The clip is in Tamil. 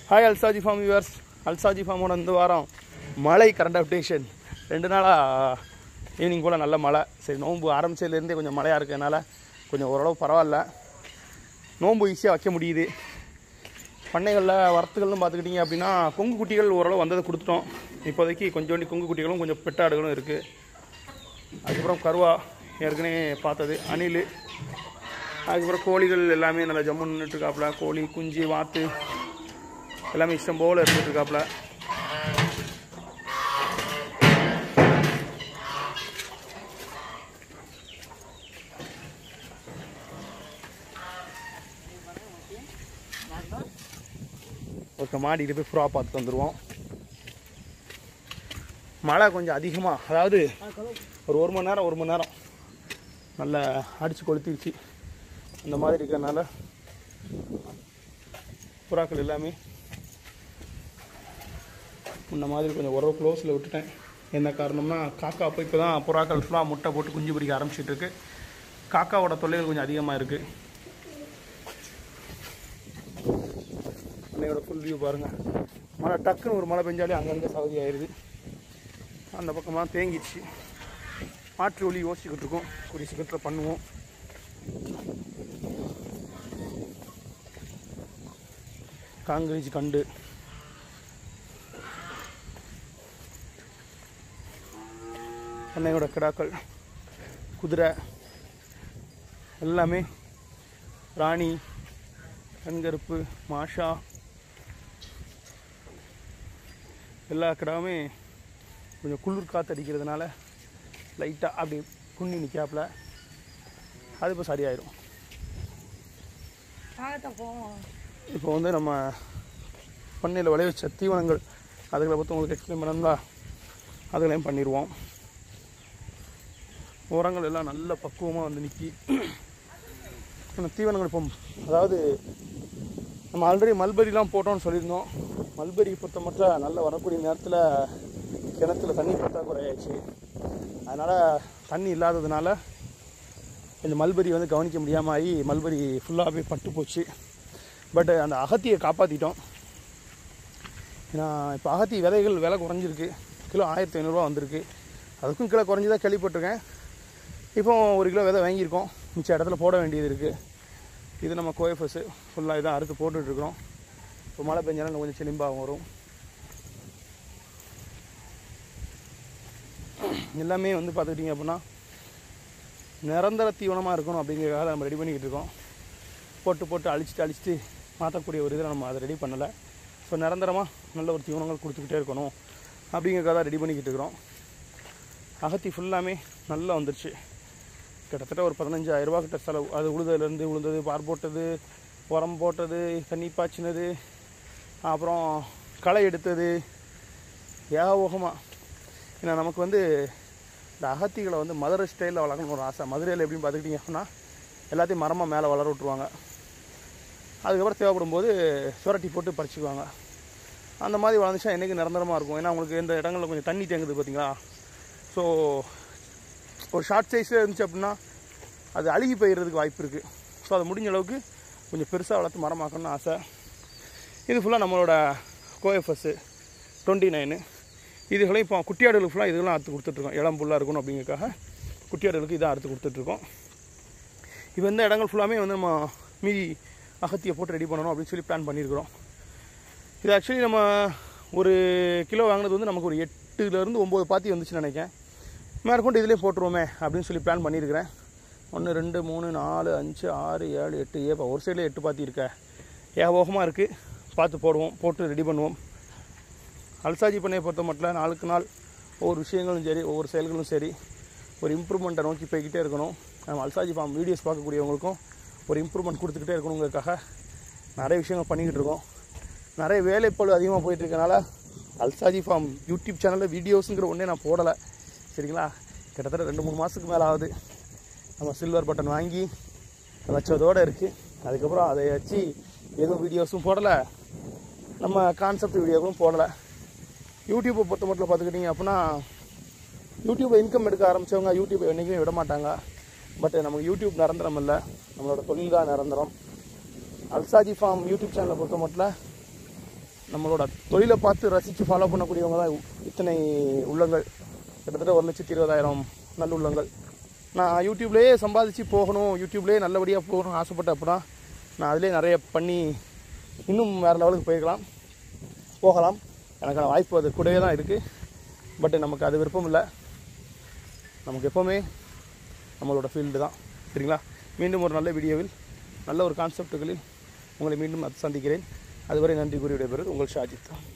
ஹாய் அல்சாஜி ஃபார்ம் வியூவர்ஸ் அல்சாஜி ஃபார்மோட இந்த வாரம் மழை கரண்ட் அப்டேஷன் ரெண்டு நாளாக ஈவினிங் போல் நல்ல மழை சரி நோன்பு ஆரம்பிச்சதுலேருந்தே கொஞ்சம் மழையாக இருக்கிறதுனால கொஞ்சம் ஓரளவு பரவாயில்ல நோன்பு ஈஸியாக வைக்க முடியுது பண்ணைகளில் வரத்துகள்னு பார்த்துக்கிட்டிங்க அப்படின்னா கொங்கு குட்டிகள் ஓரளவு வந்ததை கொடுத்துட்டோம் இப்போதைக்கு கொஞ்சோண்டி கொங்கு குட்டிகளும் கொஞ்சம் பெட்டாடுகளும் இருக்குது அதுக்கப்புறம் கருவா ஏற்கனவே பார்த்தது அணில் அதுக்கப்புறம் கோழிகள் எல்லாமே நல்லா ஜம்முன்னு நின்றுட்டுருக்காப்புல கோழி குஞ்சு வாத்து எல்லாமே இஷ்டம் போல் இருந்துட்டுருக்காப்புல ஓகே மாடிக்கிட்டு போய் புறா பார்த்துட்டு வந்துடுவோம் மழை கொஞ்சம் அதிகமாக அதாவது ஒரு ஒரு மணி நேரம் ஒரு மணி நேரம் நல்லா அடித்து கொளுத்திடுச்சு அந்த மாதிரி இருக்கிறனால புறாக்கள் எல்லாமே முன்ன மாதிரி கொஞ்சம் உறவு க்ளோஸில் விட்டுட்டேன் என்ன காரணம்னா காக்கா அப்போ இப்போ தான் புறாக்கள் ஃபுல்லாக முட்டை போட்டு குஞ்சு பிடிக்க ஆரம்பிச்சிட்டு இருக்கு காக்காவோட தொல்லைகள் கொஞ்சம் அதிகமாக இருக்குது அன்னையோட ஃபுல் வியூ பாருங்கள் மழை டக்குன்னு ஒரு மழை பெஞ்சாலே அங்கங்கே சவுதி ஆயிடுது அந்த பக்கமாக தேங்கிடுச்சு மாற்று ஒளி யோசிச்சுக்கிட்டு இருக்கோம் கூடிய சீக்கிரத்தில் பண்ணுவோம் காங்கிரீஜ் கண்டு அன்னையோட கிடாக்கள் குதிரை எல்லாமே ராணி கண்கருப்பு மாஷா எல்லா கிடாவுமே கொஞ்சம் குளிர் காற்று அடிக்கிறதுனால லைட்டாக அப்படி குன்னி நிற்காப்புல அது இப்போ சரியாயிடும் இப்போ வந்து நம்ம பண்ணையில் விளைய வச்ச தீவனங்கள் அதுகளை பற்றி உங்களுக்கு எக்ஸ்பிளைன் பண்ணணும்ல அதுகளையும் பண்ணிடுவோம் உரங்கள் எல்லாம் நல்ல பக்குவமாக வந்து நிற்கி அந்த தீவனங்கள் இப்போ அதாவது நம்ம ஆல்ரெடி மல்பெரிலாம் போட்டோம்னு சொல்லியிருந்தோம் மல்பெரி பொறுத்த மட்டும் நல்ல வரக்கூடிய நேரத்தில் கிணத்துல தண்ணி பற்றாக்குறை ஆயிடுச்சு அதனால் தண்ணி இல்லாததுனால கொஞ்சம் மல்பெரி வந்து கவனிக்க முடியாமல் ஆகி மல்பெரி ஃபுல்லாகவே பட்டு போச்சு பட் அந்த அகத்தியை காப்பாற்றிட்டோம் ஏன்னா இப்போ அகத்தி விதைகள் விலை குறைஞ்சிருக்கு கிலோ ஆயிரத்தி ஐநூறுரூவா வந்திருக்கு அதுக்கும் கிலோ குறைஞ்சி கேள்விப்பட்டிருக்கேன் இப்போ ஒரு கிலோ விதை வாங்கியிருக்கோம் மிச்ச இடத்துல போட வேண்டியது இருக்குது இது நம்ம கோஎஃப்எஸ் ஃபுல்லாக இதான் அறுத்து போட்டுட்ருக்குறோம் இப்போ மழை பெஞ்சாலும் கொஞ்சம் செலிம்பாக வரும் எல்லாமே வந்து பார்த்துக்கிட்டிங்க அப்படின்னா நிரந்தர தீவனமாக இருக்கணும் அப்படிங்கிறதுக்காக நம்ம ரெடி பண்ணிக்கிட்டு இருக்கோம் போட்டு போட்டு அழிச்சிட்டு அழிச்சிட்டு மாற்றக்கூடிய ஒரு இதில் நம்ம அதை ரெடி பண்ணலை ஸோ நிரந்தரமாக நல்ல ஒரு தீவனங்கள் கொடுத்துக்கிட்டே இருக்கணும் அப்படிங்கிறதுக்காக தான் ரெடி பண்ணிக்கிட்டு இருக்கிறோம் அகத்தி ஃபுல்லாமே நல்லா வந்துருச்சு கிட்டத்தட்ட ஒரு பதினஞ்சாயிரம் ரூபா கிட்ட செலவு அது உழுதுலேருந்து உழுந்தது பார் போட்டது உரம் போட்டது தண்ணி பாய்ச்சினது அப்புறம் களை எடுத்தது ஏகோகமாக ஏன்னா நமக்கு வந்து இந்த அகத்திகளை வந்து மதுரை ஸ்டைலில் வளர்க்கணும்னு ஒரு ஆசை மதுரையில் எப்படின்னு பார்த்துக்கிட்டிங்க அப்படின்னா எல்லாத்தையும் மரமாக மேலே வளர விட்ருவாங்க அதுக்கப்புறம் தேவைப்படும் போது சுரட்டி போட்டு பறிச்சுக்குவாங்க அந்த மாதிரி வளர்ந்துச்சா என்றைக்கு நிரந்தரமாக இருக்கும் ஏன்னா உங்களுக்கு இந்த இடங்களில் கொஞ்சம் தண்ணி தேங்குது பார்த்தீங்களா ஸோ ஒரு ஷார்ட் சைஸில் இருந்துச்சு அப்படின்னா அது அழுகி போயிடுறதுக்கு வாய்ப்பு இருக்குது ஸோ அது முடிஞ்ச அளவுக்கு கொஞ்சம் பெருசாக வளர்த்து மரமாக்கணும்னு ஆசை இது ஃபுல்லாக நம்மளோட கோஎஃப்எஸ்ஸு டுவெண்ட்டி நைனு இதுகளையும் இப்போ குட்டியாடுகளுக்கு ஃபுல்லாக இதெல்லாம் அறுத்து கொடுத்துட்ருக்கோம் இளம் புல்லாக இருக்கணும் அப்படிங்கிறதுக்காக குட்டியாடுகளுக்கு இதாக அறுத்து கொடுத்துட்ருக்கோம் இப்போ இந்த இடங்கள் ஃபுல்லாமே வந்து நம்ம மீதி அகத்தியை போட்டு ரெடி பண்ணணும் அப்படின்னு சொல்லி பிளான் பண்ணியிருக்கிறோம் இது ஆக்சுவலி நம்ம ஒரு கிலோ வாங்கினது வந்து நமக்கு ஒரு எட்டுலேருந்து ஒம்பது பாத்தி வந்துச்சுன்னு நினைக்கிறேன் மேற்கொண்டு இதிலே போட்டுருவோமே அப்படின்னு சொல்லி பிளான் பண்ணியிருக்கிறேன் ஒன்று ரெண்டு மூணு நாலு அஞ்சு ஆறு ஏழு எட்டு ஏப்பா ஒரு சைடில் எட்டு பாத்தி இருக்க ஏகபோகமாக இருக்குது பார்த்து போடுவோம் போட்டு ரெடி பண்ணுவோம் அல்சாஜி பண்ணையை பொறுத்த மட்டும் நாளுக்கு நாள் ஒவ்வொரு விஷயங்களும் சரி ஒவ்வொரு செயல்களும் சரி ஒரு இம்ப்ரூவ்மெண்ட்டை நோக்கி போய்கிட்டே இருக்கணும் நம்ம அல்சாஜி ஃபார்ம் வீடியோஸ் பார்க்கக்கூடியவங்களுக்கும் ஒரு இம்ப்ரூவ்மெண்ட் கொடுத்துக்கிட்டே இருக்கணுங்கிறதுக்காக நிறைய விஷயங்கள் பண்ணிக்கிட்டு இருக்கோம் நிறைய வேலைப்பளு அதிகமாக போயிட்டு இருக்கனால அல்சாஜி ஃபார்ம் யூடியூப் சேனலில் வீடியோஸுங்கிற ஒன்றே நான் போடலை சரிங்களா கிட்டத்தட்ட ரெண்டு மூணு மாதத்துக்கு மேலே ஆகுது நம்ம சில்வர் பட்டன் வாங்கி வச்சதோடு இருக்குது அதுக்கப்புறம் அதை வச்சு எதுவும் வீடியோஸும் போடலை நம்ம கான்செப்ட் வீடியோவும் போடலை யூடியூப்பை பொறுத்த மட்டும் பார்த்துக்கிட்டிங்க அப்படின்னா யூடியூப்பை இன்கம் எடுக்க ஆரம்பித்தவங்க யூடியூப்பை என்றைக்குமே விட மாட்டாங்க பட் நமக்கு யூடியூப் நிரந்தரம் இல்லை நம்மளோட தொழில் தான் நிரந்தரம் அல்சாஜி ஃபார்ம் யூடியூப் சேனலை பொறுத்த மட்டும் நம்மளோட தொழிலை பார்த்து ரசித்து ஃபாலோ பண்ணக்கூடியவங்க தான் இத்தனை உள்ளங்கள் கிட்டத்தட்ட ஒரு லட்சத்தி இருபதாயிரம் நல்லுள்ளங்கள் நான் யூடியூப்லேயே சம்பாதிச்சு போகணும் யூடியூப்லேயே நல்லபடியாக போகணும்னு ஆசைப்பட்டேன் அப்படின்னா நான் அதிலே நிறைய பண்ணி இன்னும் வேறு லெவலுக்கு போயிருக்கலாம் போகலாம் எனக்கான வாய்ப்பு அது கூடவே தான் இருக்குது பட் நமக்கு அது விருப்பம் இல்லை நமக்கு எப்போவுமே நம்மளோட ஃபீல்டு தான் சரிங்களா மீண்டும் ஒரு நல்ல வீடியோவில் நல்ல ஒரு கான்செப்டுகளில் உங்களை மீண்டும் சந்திக்கிறேன் அதுவரை நன்றி கூறி விடைபெறுவது உங்கள் ஷாஜித்